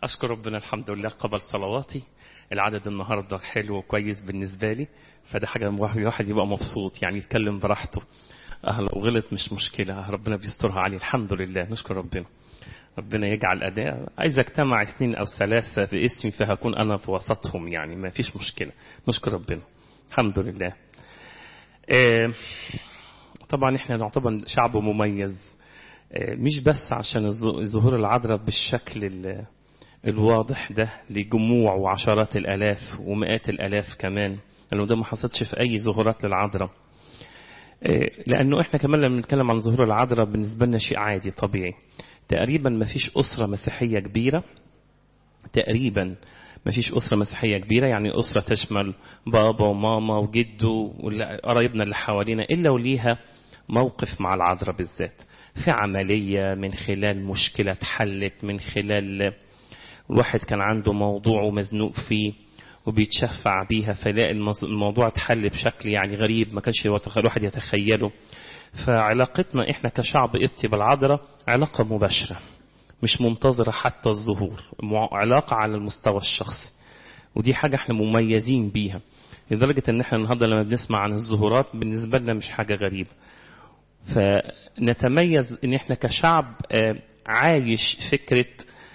أشكر ربنا الحمد لله قبل صلواتي العدد النهاردة حلو وكويس بالنسبة لي فده حاجة الواحد يبقى مبسوط يعني يتكلم براحته أه لو غلط مش مشكلة ربنا بيسترها عليه الحمد لله نشكر ربنا ربنا يجعل أداء عايز اجتمع اثنين أو ثلاثة في اسمي فهكون أنا في وسطهم يعني ما فيش مشكلة نشكر ربنا الحمد لله آه طبعا احنا نعتبر شعب مميز آه مش بس عشان ظهور العذراء بالشكل الواضح ده لجموع وعشرات الآلاف ومئات الآلاف كمان لأنه ده ما حصلش في أي ظهورات للعذراء لأنه إحنا كمان لما بنتكلم عن ظهور العذراء بالنسبة لنا شيء عادي طبيعي تقريبا ما فيش أسرة مسيحية كبيرة تقريبا ما فيش أسرة مسيحية كبيرة يعني أسرة تشمل بابا وماما وجده وقرايبنا اللي حوالينا إلا وليها موقف مع العذراء بالذات في عملية من خلال مشكلة اتحلت من خلال الواحد كان عنده موضوع ومزنوق فيه وبيتشفع بيها فلاقي الموضوع اتحل بشكل يعني غريب ما كانش الواحد يتخيله فعلاقتنا احنا كشعب قبطي بالعذراء علاقة مباشرة مش منتظرة حتى الظهور علاقة على المستوى الشخصي ودي حاجة احنا مميزين بيها لدرجة ان احنا النهاردة لما بنسمع عن الظهورات بالنسبة لنا مش حاجة غريبة فنتميز ان احنا كشعب عايش فكرة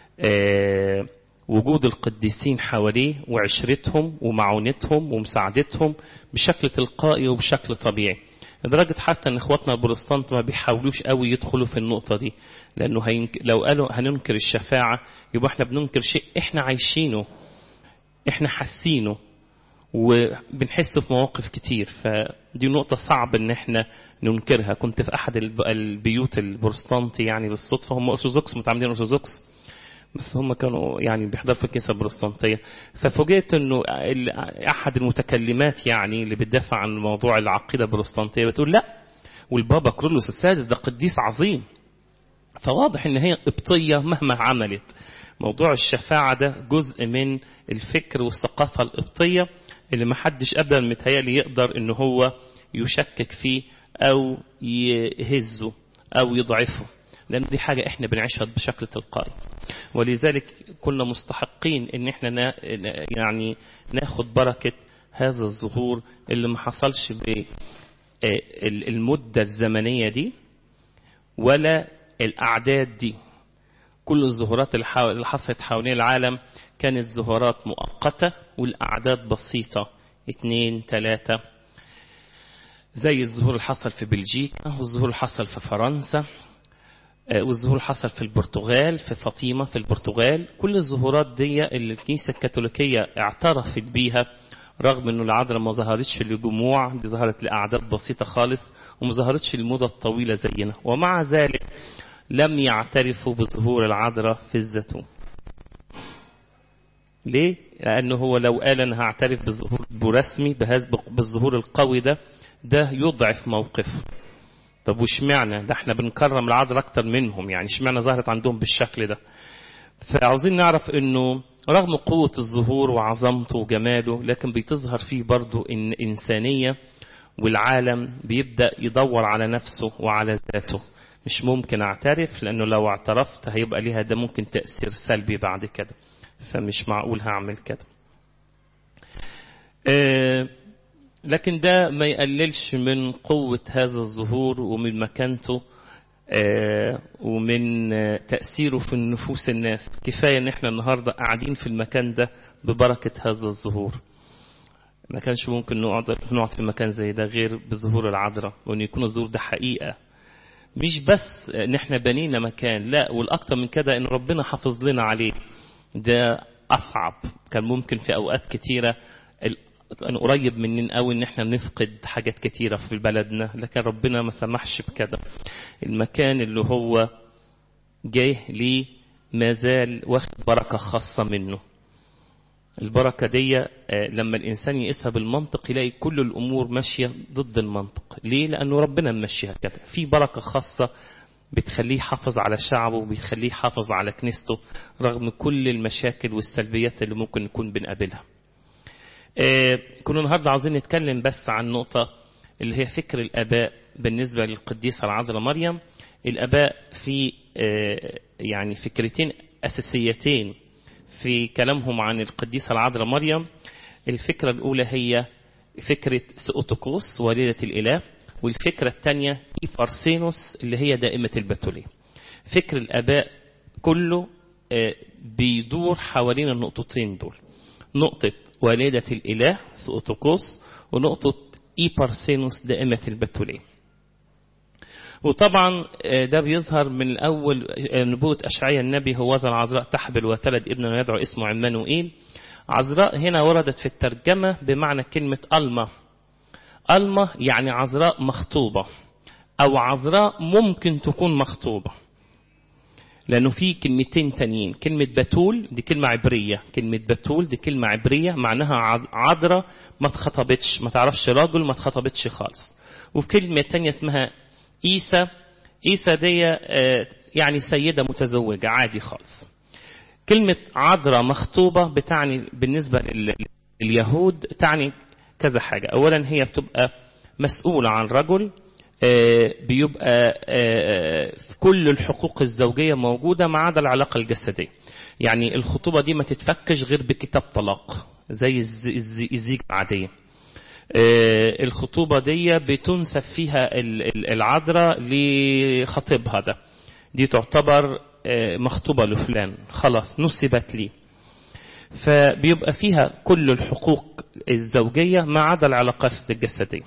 وجود القديسين حواليه وعشرتهم ومعونتهم ومساعدتهم بشكل تلقائي وبشكل طبيعي لدرجة حتى ان اخواتنا البروتستانت ما بيحاولوش قوي يدخلوا في النقطة دي لانه هينك... لو قالوا هننكر الشفاعة يبقى احنا بننكر شيء احنا عايشينه احنا حاسينه وبنحسه في مواقف كتير فدي نقطة صعب ان احنا ننكرها كنت في احد البيوت البروتستانتي يعني بالصدفة هم ارثوذكس متعامدين ارثوذكس بس هم كانوا يعني بيحضروا في الكنيسه البروتستانتيه ففوجئت انه احد المتكلمات يعني اللي بتدافع عن موضوع العقيده البروتستانتيه بتقول لا والبابا كرولوس السادس ده قديس عظيم فواضح ان هي قبطيه مهما عملت موضوع الشفاعه ده جزء من الفكر والثقافه القبطيه اللي ما حدش ابدا متهيألي يقدر ان هو يشكك فيه او يهزه او يضعفه لان دي حاجه احنا بنعيشها بشكل تلقائي ولذلك كنا مستحقين ان احنا نا يعني ناخد بركة هذا الظهور اللي ما حصلش بالمدة الزمنية دي ولا الأعداد دي كل الظهورات اللي حصلت حوالين العالم كانت ظهورات مؤقتة والأعداد بسيطة اثنين ثلاثة زي الظهور اللي حصل في بلجيكا والظهور اللي حصل في فرنسا والظهور حصل في البرتغال في فاطمة في البرتغال كل الظهورات دي اللي الكنيسة الكاثوليكية اعترفت بيها رغم انه العذراء ما ظهرتش لجموع دي ظهرت لأعداد بسيطة خالص وما ظهرتش المدة الطويلة زينا ومع ذلك لم يعترفوا بظهور العذراء في الزيتون ليه؟ لأنه هو لو قال أنا هعترف بالظهور برسمي بالظهور القوي ده ده يضعف موقفه طب واشمعنى ده احنا بنكرم العذراء اكتر منهم يعني اشمعنى ظهرت عندهم بالشكل ده فعاوزين نعرف انه رغم قوة الظهور وعظمته وجماله لكن بتظهر فيه برضو ان انسانية والعالم بيبدأ يدور على نفسه وعلى ذاته مش ممكن اعترف لانه لو اعترفت هيبقى ليها ده ممكن تأثير سلبي بعد كده فمش معقول هعمل كده اه لكن ده ما يقللش من قوة هذا الظهور ومن مكانته ومن تأثيره في نفوس الناس كفاية ان احنا النهاردة قاعدين في المكان ده ببركة هذا الظهور ما كانش ممكن نقعد نقعد في مكان زي ده غير بظهور العذراء وان يكون الظهور ده حقيقة مش بس ان احنا بنينا مكان لا والاكتر من كده ان ربنا حافظ لنا عليه ده اصعب كان ممكن في اوقات كتيرة أنا قريب مننا قوي ان احنا نفقد حاجات كتيرة في بلدنا لكن ربنا ما سمحش بكده المكان اللي هو جاي ليه ما زال واخد بركة خاصة منه البركة دي لما الإنسان يقيسها بالمنطق يلاقي كل الأمور ماشية ضد المنطق ليه؟ لأنه ربنا ممشيها كده في بركة خاصة بتخليه يحافظ على شعبه وبتخليه يحافظ على كنيسته رغم كل المشاكل والسلبيات اللي ممكن نكون بنقابلها كنا النهاردة عاوزين نتكلم بس عن نقطة اللي هي فكر الآباء بالنسبة للقديسة العذراء مريم الآباء في يعني فكرتين أساسيتين في كلامهم عن القديسة العذراء مريم الفكرة الأولى هي فكرة سؤوتوكوس والدة الإله والفكرة الثانية إيبارسينوس اللي هي دائمة البتولية فكر الآباء كله بيدور حوالين النقطتين دول نقطة والدة الإله سؤوتوكوس ونقطة إيبارسينوس دائمة البتولية وطبعا ده بيظهر من الأول نبوة أشعياء النبي هو العذراء تحبل وتلد ابن ويدعو اسمه عمانوئيل عذراء هنا وردت في الترجمة بمعنى كلمة ألمة ألمة يعني عذراء مخطوبة أو عذراء ممكن تكون مخطوبة لأنه في كلمتين تانيين كلمة بتول دي كلمة عبرية كلمة بتول دي كلمة عبرية معناها عذراء ما اتخطبتش ما تعرفش راجل ما اتخطبتش خالص وفي كلمة تانية اسمها إيسا إيسا دي يعني سيدة متزوجة عادي خالص كلمة عذراء مخطوبة بتعني بالنسبة لليهود تعني كذا حاجة أولا هي بتبقى مسؤولة عن رجل بيبقى كل الحقوق الزوجية موجودة ما عدا العلاقة الجسدية يعني الخطوبة دي ما تتفكش غير بكتاب طلاق زي الزيج العادية الخطوبة دي بتنسب فيها العذراء لخطيبها ده دي تعتبر مخطوبة لفلان خلاص نسبت لي فبيبقى فيها كل الحقوق الزوجية ما عدا العلاقات الجسدية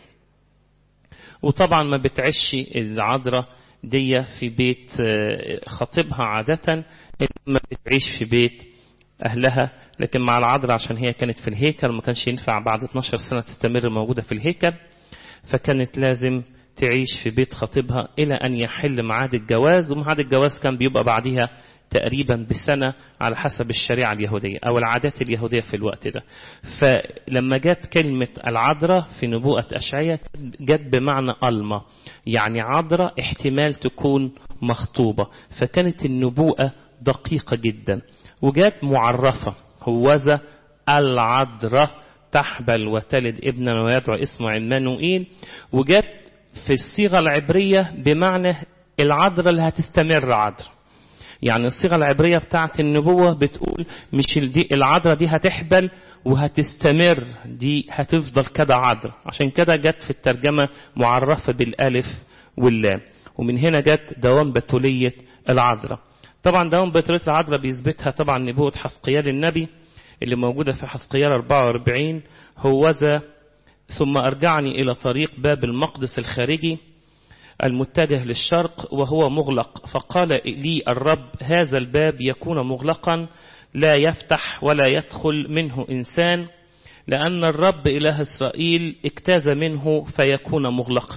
وطبعا ما بتعيش العذراء دي في بيت خطيبها عادة ما بتعيش في بيت أهلها لكن مع العذراء عشان هي كانت في الهيكل ما كانش ينفع بعد 12 سنة تستمر موجودة في الهيكل فكانت لازم تعيش في بيت خطيبها إلى أن يحل ميعاد الجواز وميعاد الجواز كان بيبقى بعدها تقريبا بسنة على حسب الشريعة اليهودية أو العادات اليهودية في الوقت ده فلما جت كلمة العذراء في نبوءة أشعية جت بمعنى ألمة يعني عذراء احتمال تكون مخطوبة فكانت النبوءة دقيقة جدا وجات معرفة هوذا العذراء تحبل وتلد ابنا ويدعو اسمه عمانوئيل وجات في الصيغة العبرية بمعنى العذراء اللي هتستمر عذراء يعني الصيغة العبرية بتاعت النبوة بتقول مش دي العذراء دي هتحبل وهتستمر دي هتفضل كده عذراء عشان كده جت في الترجمة معرفة بالالف واللام ومن هنا جت دوام بتولية العذراء طبعا دوام بتولية العذراء بيثبتها طبعا نبوة حسقيال النبي اللي موجودة في حسقيال 44 هوذا ثم أرجعني إلى طريق باب المقدس الخارجي المتجه للشرق وهو مغلق فقال لي الرب هذا الباب يكون مغلقا لا يفتح ولا يدخل منه إنسان لأن الرب إله إسرائيل اجتاز منه فيكون مغلقا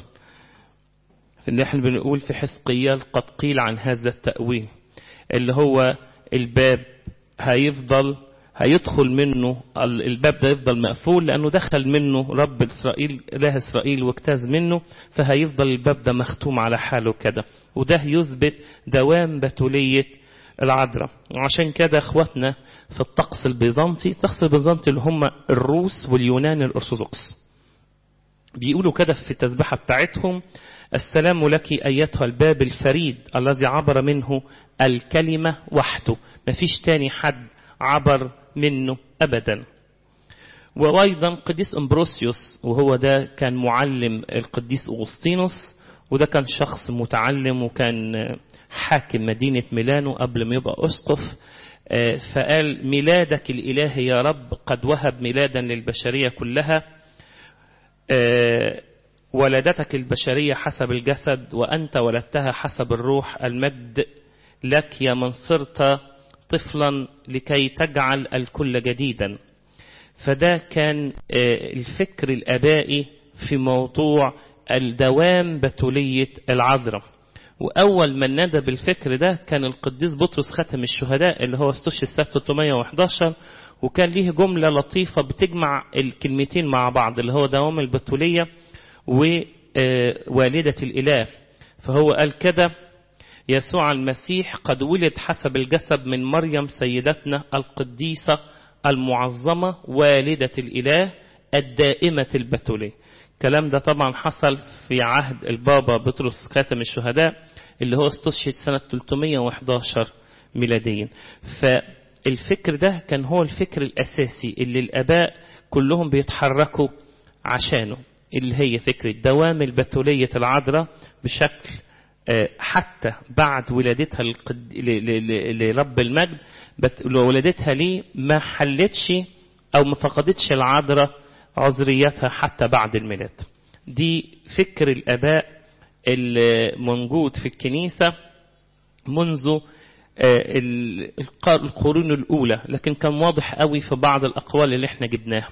في اللي احنا بنقول في حسقيال قد قيل عن هذا التأويل اللي هو الباب هيفضل هيدخل منه الباب ده يفضل مقفول لأنه دخل منه رب إسرائيل إله إسرائيل واجتاز منه فهيفضل الباب ده مختوم على حاله كده وده يثبت دوام بتولية العذراء وعشان كده اخواتنا في الطقس البيزنطي الطقس البيزنطي اللي هم الروس واليونان الأرثوذكس بيقولوا كده في التسبحة بتاعتهم السلام لك أيتها الباب الفريد الذي عبر منه الكلمة وحده مفيش تاني حد عبر منه أبدا وأيضا قديس أمبروسيوس وهو ده كان معلم القديس أغسطينوس وده كان شخص متعلم وكان حاكم مدينة ميلانو قبل ما يبقى أسقف فقال ميلادك الإلهي يا رب قد وهب ميلادا للبشرية كلها ولدتك البشرية حسب الجسد وأنت ولدتها حسب الروح المجد لك يا من صرت طفلا لكي تجعل الكل جديدا فده كان الفكر الآبائي في موضوع الدوام بتولية العذراء وأول من نادى بالفكر ده كان القديس بطرس ختم الشهداء اللي هو استشهد سنة 311 وكان ليه جملة لطيفة بتجمع الكلمتين مع بعض اللي هو دوام البتولية ووالدة الإله فهو قال كده يسوع المسيح قد ولد حسب الجسد من مريم سيدتنا القديسة المعظمة والدة الإله الدائمة البتولية الكلام ده طبعا حصل في عهد البابا بطرس خاتم الشهداء اللي هو استشهد سنة 311 ميلاديا الفكر ده كان هو الفكر الأساسي اللي الآباء كلهم بيتحركوا عشانه اللي هي فكرة دوام البتولية العذراء بشكل حتى بعد ولادتها لرب المجد ولادتها ليه ما حلتش أو ما فقدتش العذراء عذريتها حتى بعد الميلاد دي فكر الآباء الموجود في الكنيسة منذ القرون الأولى لكن كان واضح قوي في بعض الأقوال اللي احنا جبناها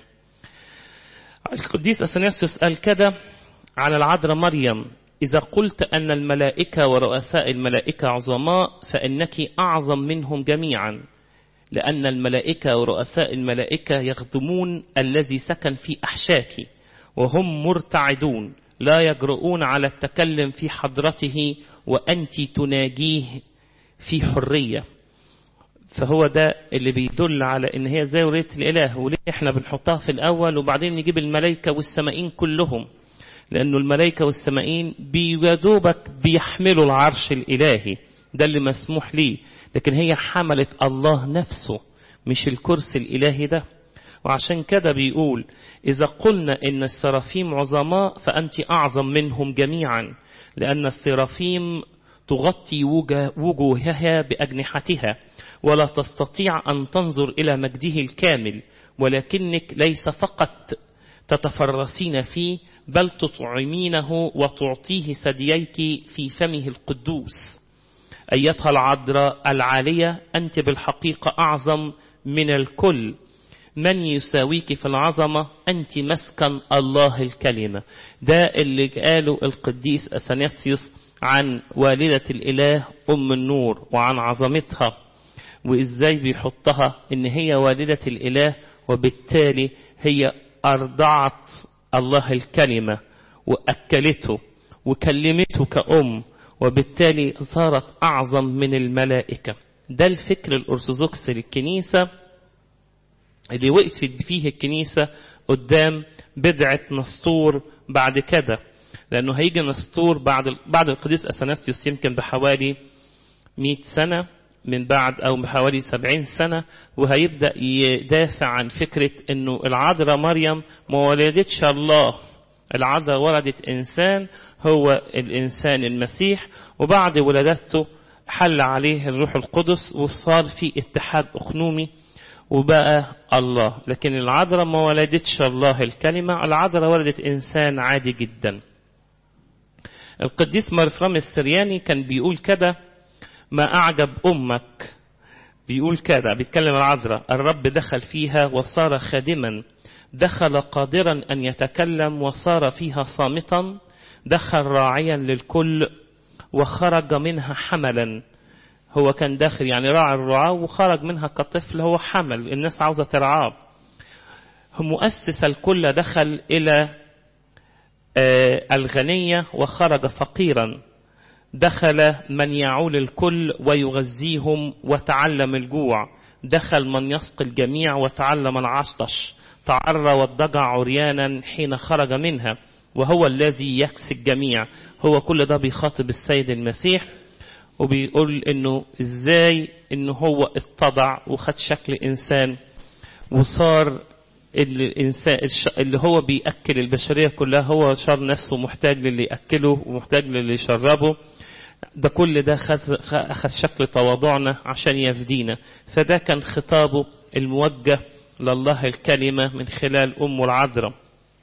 القديس أثناسيوس قال كده على العذراء مريم إذا قلت أن الملائكة ورؤساء الملائكة عظماء فإنك أعظم منهم جميعا لأن الملائكة ورؤساء الملائكة يخدمون الذي سكن في أحشاك وهم مرتعدون لا يجرؤون على التكلم في حضرته وأنت تناجيه في حرية فهو ده اللي بيدل على ان هي زي ورية الاله وليه احنا بنحطها في الاول وبعدين نجيب الملائكة والسمائين كلهم لانه الملائكة والسمائين بيدوبك بيحملوا العرش الالهي ده اللي مسموح ليه لكن هي حملت الله نفسه مش الكرسي الالهي ده وعشان كده بيقول إذا قلنا إن السرافيم عظماء فأنت أعظم منهم جميعا لأن السرافيم تغطي وجوهها بأجنحتها ولا تستطيع أن تنظر إلى مجده الكامل ولكنك ليس فقط تتفرسين فيه بل تطعمينه وتعطيه ثدييك في فمه القدوس أيتها العذراء العالية أنت بالحقيقة أعظم من الكل من يساويك في العظمة أنت مسكن الله الكلمة ده اللي قاله القديس أثناسيوس عن والدة الإله أم النور وعن عظمتها وإزاي بيحطها إن هي والدة الإله وبالتالي هي أرضعت الله الكلمة وأكلته وكلمته كأم وبالتالي صارت أعظم من الملائكة ده الفكر الأرثوذكسي للكنيسة اللي وقفت فيه الكنيسة قدام بدعة نسطور بعد كده لأنه هيجي نسطور بعد بعد القديس أثناسيوس يمكن بحوالي 100 سنة من بعد أو بحوالي 70 سنة وهيبدأ يدافع عن فكرة أنه العذراء مريم ما ولدتش الله العذراء ولدت إنسان هو الإنسان المسيح وبعد ولادته حل عليه الروح القدس وصار في اتحاد أخنومي وبقى الله لكن العذراء ما ولدتش الله الكلمة العذراء ولدت إنسان عادي جدا القديس مرفرام السرياني كان بيقول كده ما أعجب أمك بيقول كده بيتكلم العذراء الرب دخل فيها وصار خادما دخل قادرا أن يتكلم وصار فيها صامتا دخل راعيا للكل وخرج منها حملا هو كان داخل يعني راعي الرعاة وخرج منها كطفل هو حمل الناس عاوزة ترعاه مؤسس الكل دخل إلى الغنية وخرج فقيرا دخل من يعول الكل ويغذيهم وتعلم الجوع دخل من يسقي الجميع وتعلم العطش تعرى والضجع عريانا حين خرج منها وهو الذي يكسي الجميع هو كل ده بيخاطب السيد المسيح وبيقول انه ازاي انه هو اتضع وخد شكل انسان وصار الانسان اللي هو بياكل البشريه كلها هو صار نفسه محتاج للي ياكله ومحتاج للي يشربه ده كل ده اخذ شكل تواضعنا عشان يفدينا فده كان خطابه الموجه لله الكلمه من خلال امه العذراء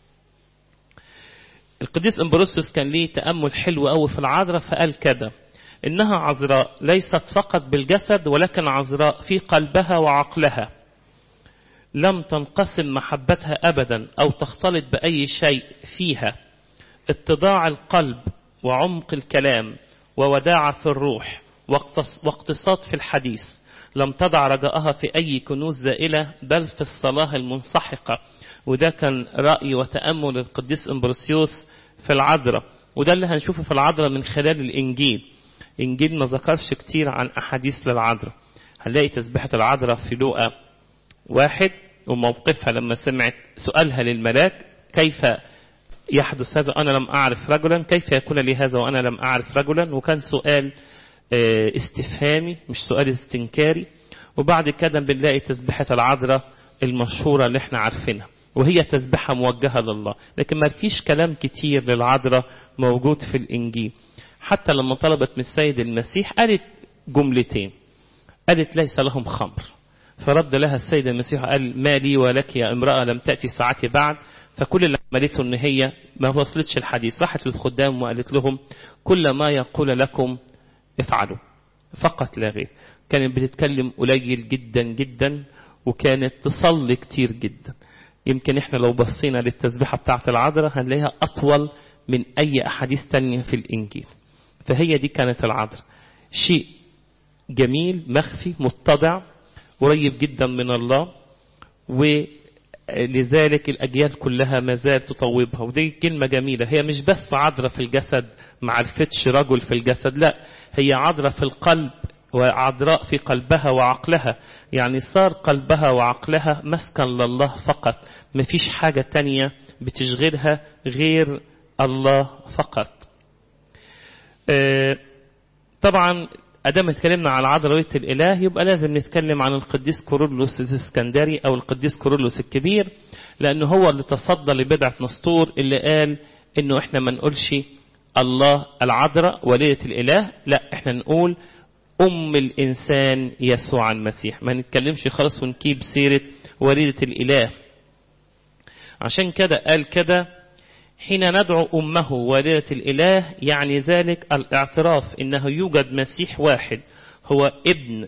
القديس امبروسيوس كان ليه تامل حلو قوي في العذراء فقال كده إنها عذراء ليست فقط بالجسد ولكن عذراء في قلبها وعقلها لم تنقسم محبتها أبدا أو تختلط بأي شيء فيها اتضاع القلب وعمق الكلام ووداعة في الروح واقتصاد في الحديث لم تضع رجاءها في أي كنوز زائلة بل في الصلاة المنسحقة وده كان رأي وتأمل القديس امبروسيوس في العذراء وده اللي هنشوفه في العذراء من خلال الإنجيل إنجيل ما ذكرش كتير عن أحاديث للعذراء هنلاقي تسبحة العذراء في لوقا واحد وموقفها لما سمعت سؤالها للملاك كيف يحدث هذا أنا لم أعرف رجلا كيف يكون لي هذا وأنا لم أعرف رجلا وكان سؤال استفهامي مش سؤال استنكاري وبعد كده بنلاقي تسبيحة العذراء المشهورة اللي احنا عارفينها وهي تسبيحة موجهة لله لكن ما فيش كلام كتير للعذراء موجود في الإنجيل حتى لما طلبت من السيد المسيح قالت جملتين قالت ليس لهم خمر فرد لها السيد المسيح قال ما لي ولك يا امرأة لم تأتي ساعتي بعد فكل اللي عملته ان هي ما وصلتش الحديث راحت للخدام وقالت لهم كل ما يقول لكم افعلوا فقط لا غير كانت بتتكلم قليل جدا جدا وكانت تصلي كتير جدا يمكن احنا لو بصينا للتسبيحة بتاعة العذراء هنلاقيها أطول من أي أحاديث تانية في الإنجيل فهي دي كانت العذراء شيء جميل مخفي متضع قريب جدا من الله ولذلك الأجيال كلها ما زال تطوبها ودي كلمة جميلة هي مش بس عذراء في الجسد ما عرفتش رجل في الجسد لا هي عذراء في القلب وعذراء في قلبها وعقلها يعني صار قلبها وعقلها مسكن لله فقط مفيش حاجة تانية بتشغلها غير الله فقط طبعا ادام اتكلمنا على عذراوية الاله يبقى لازم نتكلم عن القديس كورولوس الاسكندري او القديس كورولوس الكبير لانه هو اللي تصدى لبدعة نسطور اللي قال انه احنا ما نقولش الله العذراء وليدة الاله لا احنا نقول ام الانسان يسوع المسيح ما نتكلمش خالص ونجيب سيرة وليدة الاله عشان كده قال كده حين ندعو أمه والدة الإله يعني ذلك الاعتراف إنه يوجد مسيح واحد هو ابن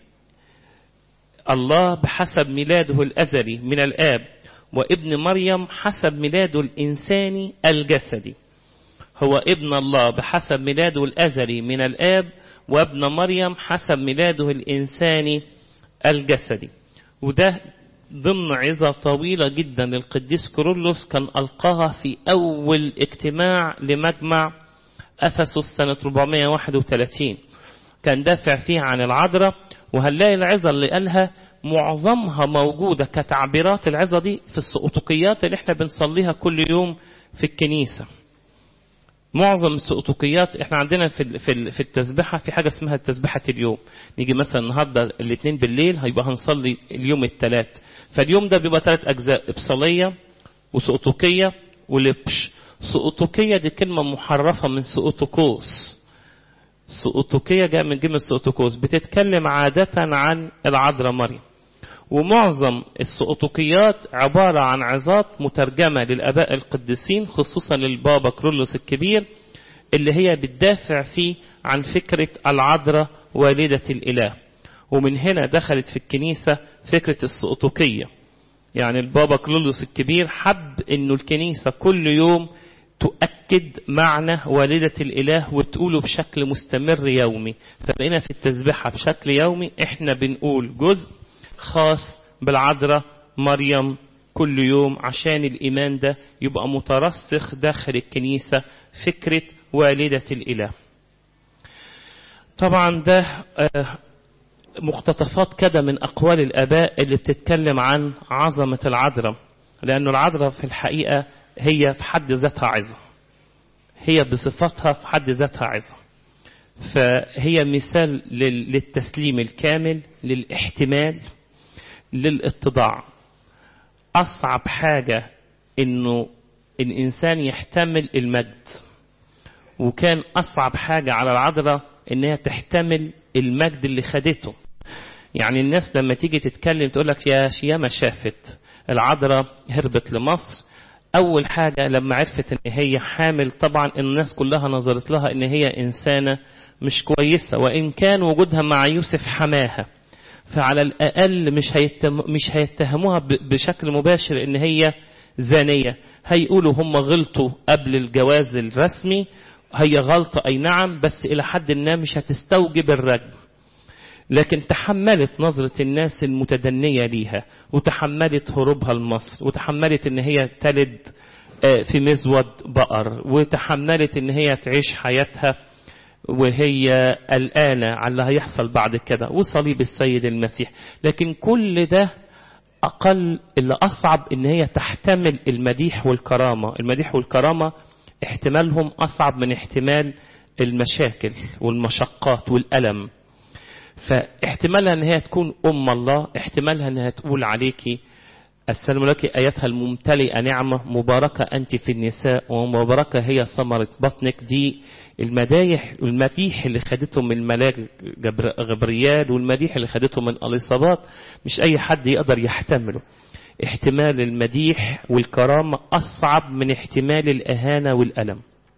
الله بحسب ميلاده الأزلي من الآب وابن مريم حسب ميلاده الإنساني الجسدي هو ابن الله بحسب ميلاده الأزلي من الآب وابن مريم حسب ميلاده الإنساني الجسدي وده ضمن عظة طويلة جدا للقديس كورولوس كان ألقاها في أول اجتماع لمجمع أفسس سنة 431 كان دافع فيه عن العذراء وهنلاقي العظة اللي قالها معظمها موجودة كتعبيرات العظة دي في السقوطقيات اللي احنا بنصليها كل يوم في الكنيسة معظم السقوطقيات احنا عندنا في في في التسبحه في حاجه اسمها تسبحه اليوم نيجي مثلا النهارده الاثنين بالليل هيبقى هنصلي اليوم الثلاث فاليوم ده بيبقى ثلاث أجزاء إبصالية وسقطوكية ولبش سقطوكية دي كلمة محرفة من سقطوكوس سقطوكية جاء من كلمة سقطوكوس بتتكلم عادة عن العذراء مريم ومعظم السقطوكيات عبارة عن عظات مترجمة للآباء القديسين خصوصا للبابا كرولوس الكبير اللي هي بتدافع فيه عن فكرة العذراء والدة الإله ومن هنا دخلت في الكنيسة فكرة السقطوكية يعني البابا كلولوس الكبير حب انه الكنيسة كل يوم تؤكد معنى والدة الإله وتقوله بشكل مستمر يومي فبقينا في التسبيحة بشكل يومي احنا بنقول جزء خاص بالعذراء مريم كل يوم عشان الإيمان ده يبقى مترسخ داخل الكنيسة فكرة والدة الإله طبعا ده مقتطفات كده من أقوال الآباء اللي بتتكلم عن عظمة العذراء لأن العذراء في الحقيقة هي في حد ذاتها عظة هي بصفتها في حد ذاتها عظة فهي مثال للتسليم الكامل للاحتمال للاتضاع أصعب حاجة إنه الإنسان يحتمل المجد وكان أصعب حاجة على العذراء إنها تحتمل المجد اللي خدته يعني الناس لما تيجي تتكلم تقول لك يا شيامة شافت العذراء هربت لمصر أول حاجة لما عرفت إن هي حامل طبعا الناس كلها نظرت لها إن هي إنسانة مش كويسة وإن كان وجودها مع يوسف حماها فعلى الأقل مش هيتهم مش هيتهموها بشكل مباشر إن هي زانية هيقولوا هم غلطوا قبل الجواز الرسمي هي غلطة أي نعم بس إلى حد ما مش هتستوجب الرجم لكن تحملت نظرة الناس المتدنية ليها وتحملت هروبها لمصر وتحملت ان هي تلد في مزود بقر وتحملت ان هي تعيش حياتها وهي قلقانة على اللي هيحصل بعد كده وصليب السيد المسيح لكن كل ده أقل اللي أصعب إن هي تحتمل المديح والكرامة المديح والكرامة احتمالهم أصعب من احتمال المشاكل والمشقات والألم فاحتمالها ان هي تكون ام الله احتمالها انها تقول عليكي السلام لك ايتها الممتلئه نعمه مباركه انت في النساء ومباركه هي ثمره بطنك دي المدايح والمديح اللي خدته من الملاك غبريال والمديح اللي خدته من اليصابات مش اي حد يقدر يحتمله احتمال المديح والكرامه اصعب من احتمال الاهانه والالم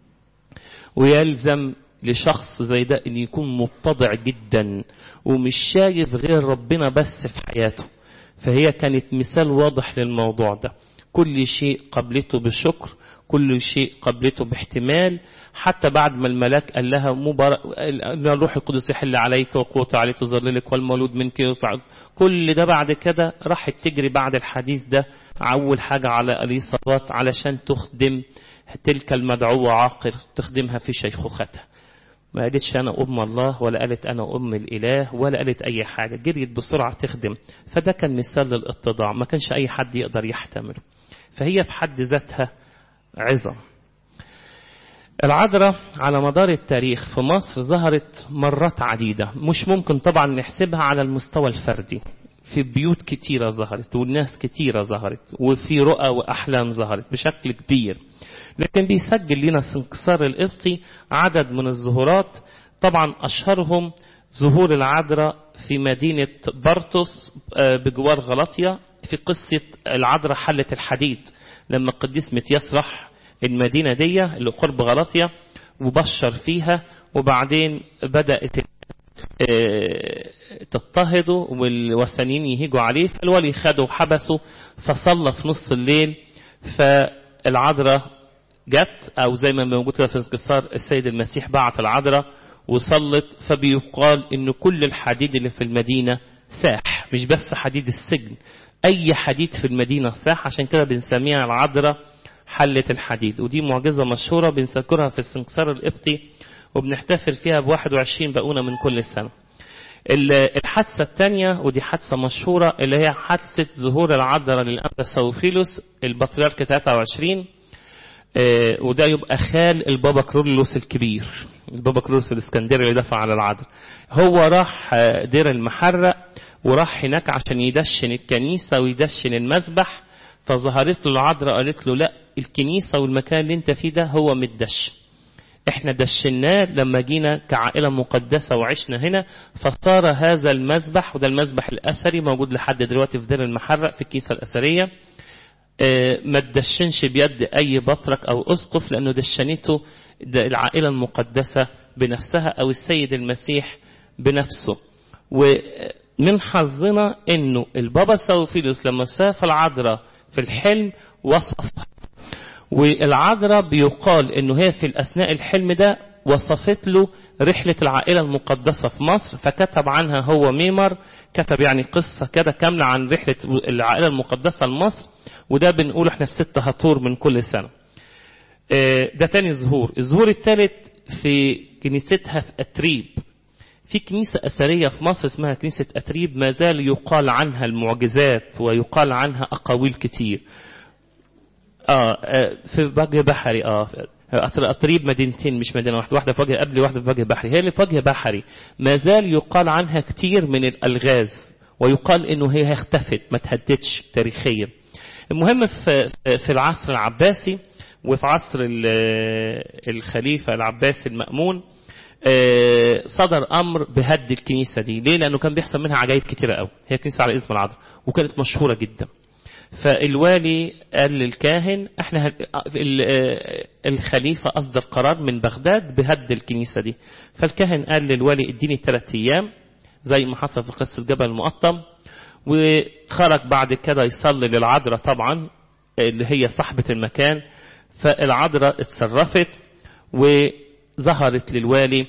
ويلزم لشخص زي ده ان يكون متضع جدا ومش شايف غير ربنا بس في حياته فهي كانت مثال واضح للموضوع ده كل شيء قبلته بالشكر كل شيء قبلته باحتمال حتى بعد ما الملاك قال لها مبارك الروح القدس يحل عليك وقوة عليك تظللك والمولود منك يطلع كل ده بعد كده راحت تجري بعد الحديث ده أول حاجة على اليصابات علشان تخدم تلك المدعوة عاقر تخدمها في شيخوختها ما قالتش أنا أم الله ولا قالت أنا أم الإله ولا قالت أي حاجة جريت بسرعة تخدم فده كان مثال للاتضاع ما كانش أي حد يقدر يحتمله فهي في حد ذاتها عظم العذراء على مدار التاريخ في مصر ظهرت مرات عديدة مش ممكن طبعا نحسبها على المستوى الفردي في بيوت كتيرة ظهرت والناس كتيرة ظهرت وفي رؤى وأحلام ظهرت بشكل كبير لكن بيسجل لنا سنكسار القبطي عدد من الظهورات طبعا أشهرهم ظهور العذراء في مدينة برطس بجوار غلطية في قصة العذراء حلة الحديد لما القديس متياس راح المدينة دي اللي قرب غلطية وبشر فيها وبعدين بدأت تضطهدوا والوثنيين يهيجوا عليه فالولي خده وحبسه فصلى في نص الليل فالعذراء جت او زي ما موجود كده في انكسار السيد المسيح بعت العذراء وصلت فبيقال ان كل الحديد اللي في المدينة ساح مش بس حديد السجن اي حديد في المدينة ساح عشان كده بنسميها العذراء حلة الحديد ودي معجزة مشهورة بنذكرها في السنكسار القبطي وبنحتفل فيها ب 21 بقونة من كل سنة الحادثة الثانية ودي حادثة مشهورة اللي هي حادثة ظهور العذراء للأنبا سوفيلوس البطريرك 23 وده يبقى خال البابا كرولوس الكبير البابا كرولوس الاسكندري اللي دفع على العذراء هو راح دير المحرق وراح هناك عشان يدشن الكنيسة ويدشن المذبح فظهرت له العذراء قالت له لا الكنيسة والمكان اللي انت فيه ده هو متدشن احنا دشناه لما جينا كعائلة مقدسة وعشنا هنا فصار هذا المذبح وده المذبح الأثري موجود لحد دلوقتي في دير المحرق في الكيسة الأثرية اه ما تدشنش بيد أي بطرك أو أسقف لأنه دشنته العائلة المقدسة بنفسها أو السيد المسيح بنفسه ومن حظنا أنه البابا سوفيلوس لما شاف العذراء في الحلم وصفها والعذراء بيقال انه هي في اثناء الحلم ده وصفت له رحلة العائلة المقدسة في مصر فكتب عنها هو ميمر كتب يعني قصة كده كاملة عن رحلة العائلة المقدسة لمصر وده بنقول احنا في ست هطور من كل سنة ده تاني ظهور الظهور الثالث في كنيستها في أتريب في كنيسة أثرية في مصر اسمها كنيسة أتريب ما زال يقال عنها المعجزات ويقال عنها أقاويل كتير آه في وجه بحري اه اصل اطريب مدينتين مش مدينه واحده واحده في وجه قبلي واحده في وجه بحري هي اللي في وجه بحري ما زال يقال عنها كتير من الالغاز ويقال انه هي اختفت ما تهدتش تاريخيا المهم في في العصر العباسي وفي عصر الخليفه العباسي المأمون صدر امر بهد الكنيسه دي ليه لانه كان بيحصل منها عجائب كتيره قوي هي كنيسه على اسم العذراء وكانت مشهوره جدا فالوالي قال للكاهن احنا الخليفة أصدر قرار من بغداد بهد الكنيسة دي فالكاهن قال للوالي اديني ثلاثة أيام زي ما حصل في قصة جبل المقطم وخرج بعد كده يصلي للعذراء طبعا اللي هي صاحبة المكان فالعذراء اتصرفت وظهرت للوالي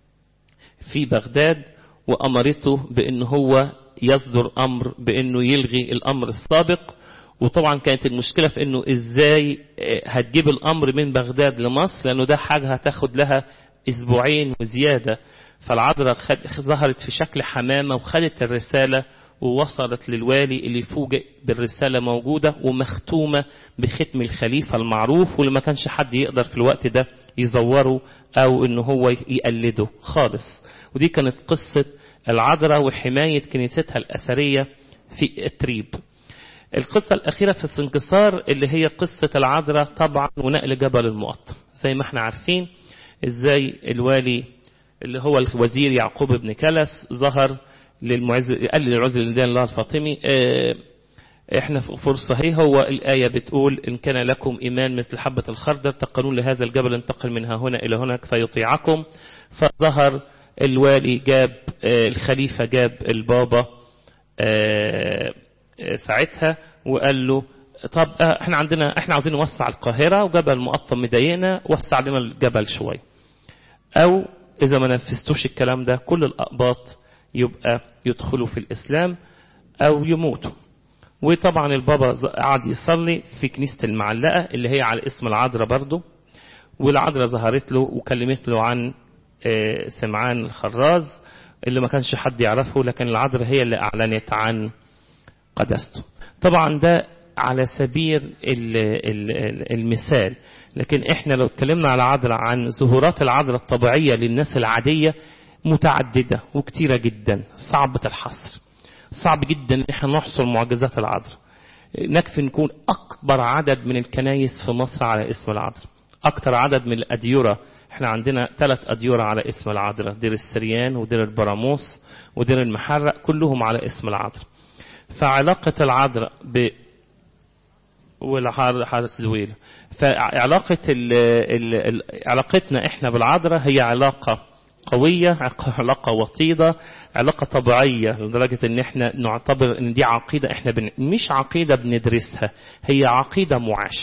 في بغداد وأمرته بأن هو يصدر أمر بأنه يلغي الأمر السابق وطبعا كانت المشكلة في أنه إزاي هتجيب الأمر من بغداد لمصر لأنه ده حاجة هتاخد لها أسبوعين وزيادة فالعذراء ظهرت في شكل حمامة وخدت الرسالة ووصلت للوالي اللي فوجئ بالرسالة موجودة ومختومة بختم الخليفة المعروف واللي ما كانش حد يقدر في الوقت ده يزوره أو إنه هو يقلده خالص ودي كانت قصة العذراء وحماية كنيستها الأثرية في التريب القصة الأخيرة في السنكسار اللي هي قصة العذراء طبعا ونقل جبل المقطم زي ما احنا عارفين ازاي الوالي اللي هو الوزير يعقوب بن كلس ظهر للمعز قال للعزل لدين الله الفاطمي اه احنا في فرصة هي هو الآية بتقول إن كان لكم إيمان مثل حبة الخردل تقلون لهذا الجبل انتقل منها هنا إلى هناك فيطيعكم فظهر الوالي جاب اه الخليفة جاب البابا اه ساعتها وقال له طب احنا عندنا احنا عاوزين نوسع القاهرة وجبل مقطم مضايقنا وسع لنا الجبل شوية او اذا ما نفذتوش الكلام ده كل الاقباط يبقى يدخلوا في الاسلام او يموتوا وطبعا البابا قعد يصلي في كنيسة المعلقة اللي هي على اسم العذراء برضه والعذراء ظهرت له وكلمت له عن سمعان الخراز اللي ما كانش حد يعرفه لكن العذراء هي اللي اعلنت عن قدسته طبعا ده على سبيل المثال لكن احنا لو اتكلمنا على عذراء عن ظهورات العذراء الطبيعية للناس العادية متعددة وكتيرة جدا صعبة الحصر صعب جدا ان احنا نحصر معجزات العذراء نكفي نكون اكبر عدد من الكنايس في مصر على اسم العذراء اكتر عدد من الاديرة احنا عندنا ثلاث اديرة على اسم العذراء دير السريان ودير البراموس ودير المحرق كلهم على اسم العذراء فعلاقة العذراء ب والحارس زويل فعلاقة ال... ال... ال... علاقتنا احنا بالعذراء هي علاقة قوية علاقة وطيدة علاقة طبيعية لدرجة ان احنا نعتبر ان دي عقيدة احنا بن... مش عقيدة بندرسها هي عقيدة معاشة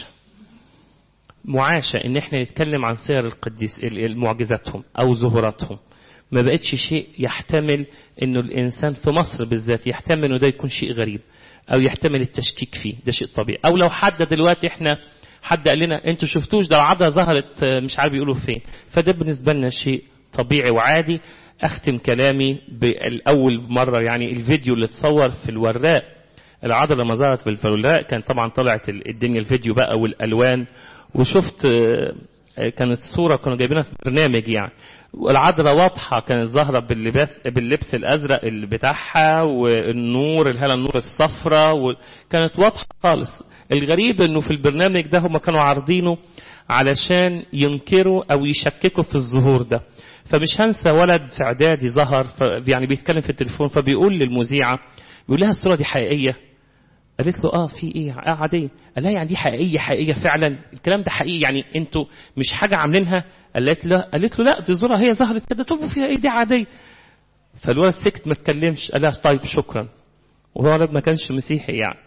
معاشة ان احنا نتكلم عن سير القديس معجزاتهم او ظهوراتهم ما بقتش شيء يحتمل انه الانسان في مصر بالذات يحتمل انه ده يكون شيء غريب او يحتمل التشكيك فيه ده شيء طبيعي او لو حد دلوقتي احنا حد قال لنا انتوا شفتوش ده العضله ظهرت مش عارف يقولوا فين فده بالنسبه لنا شيء طبيعي وعادي اختم كلامي بالاول مره يعني الفيديو اللي اتصور في الوراق العضله لما ظهرت في الوراق كان طبعا طلعت الدنيا الفيديو بقى والالوان وشفت كانت صورة كانوا جايبينها في برنامج يعني والعذراء واضحة كانت ظاهرة باللباس باللبس الأزرق اللي بتاعها والنور الهالة النور الصفراء وكانت واضحة خالص الغريب انه في البرنامج ده هم كانوا عارضينه علشان ينكروا او يشككوا في الظهور ده فمش هنسى ولد في اعدادي ظهر يعني بيتكلم في التليفون فبيقول للمذيعة بيقول لها الصورة دي حقيقية قالت له اه في ايه اه عاديه قال لها يعني دي حقيقيه حقيقيه فعلا الكلام ده حقيقي يعني انتوا مش حاجه عاملينها قالت له قالت له لا دي زورة هي ظهرت كده طب فيها ايه دي عاديه فالولد سكت ما اتكلمش قال لها طيب شكرا وهو ولد ما كانش مسيحي يعني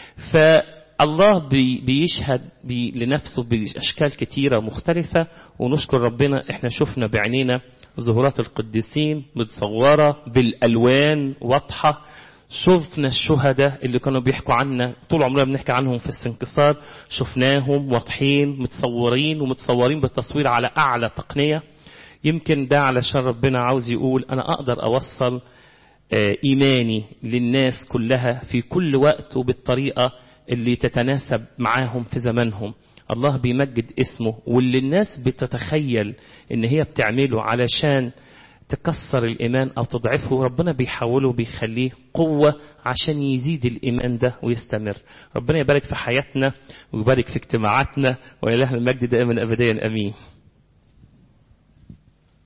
فالله بي بيشهد بي لنفسه باشكال كتيره مختلفه ونشكر ربنا احنا شفنا بعينينا ظهورات القديسين متصوره بالالوان واضحه شفنا الشهداء اللي كانوا بيحكوا عنا طول عمرنا بنحكي عنهم في السنكسار شفناهم واضحين متصورين ومتصورين بالتصوير على أعلى تقنية يمكن ده علشان ربنا عاوز يقول أنا أقدر أوصل إيماني للناس كلها في كل وقت وبالطريقة اللي تتناسب معاهم في زمانهم الله بيمجد اسمه واللي الناس بتتخيل ان هي بتعمله علشان تكسر الإيمان أو تضعفه ربنا بيحوله بيخليه قوة عشان يزيد الإيمان ده ويستمر ربنا يبارك في حياتنا ويبارك في اجتماعاتنا وإله المجد دائما أبديا أمين